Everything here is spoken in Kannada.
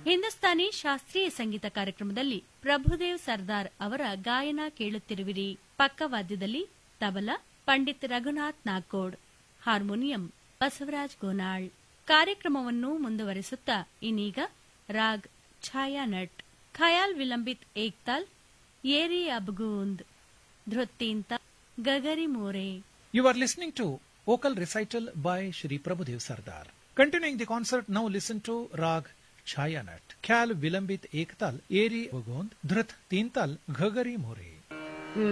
ಹಿಂದೂಸ್ತಾನಿ ಶಾಸ್ತ್ರೀಯ ಸಂಗೀತ ಕಾರ್ಯಕ್ರಮದಲ್ಲಿ ಪ್ರಭುದೇವ್ ಸರ್ದಾರ್ ಅವರ ಗಾಯನ ಕೇಳುತ್ತಿರುವಿರಿ ಪಕ್ಕವಾದ್ಯದಲ್ಲಿ ತಬಲಾ ಪಂಡಿತ್ ರಘುನಾಥ್ ನಾಗೋಡ್ ಹಾರ್ಮೋನಿಯಂ ಬಸವರಾಜ್ ಗೋನಾಳ್ ಕಾರ್ಯಕ್ರಮವನ್ನು ಮುಂದುವರೆಸುತ್ತಾ ಇನ್ನೀಗ ರಾಗ್ ಛಾಯಾನಟ್ ಖಯಾಲ್ ವಿಲಂಬಿತ್ ಏಕ್ತಾಲ್ ಏರಿ ಅಬ್ಗೂಂದ್ ಧೃತ್ತೀಂತ ಗಗರಿ ಮೋರೆ You are listening to vocal recital by Shri Prabhudev Sardar. Continuing the concert, now listen to Rag Chayanat, Khyal Vilambit Ektal, Eri Vagond, Dhrit Tintal, Ghagari More.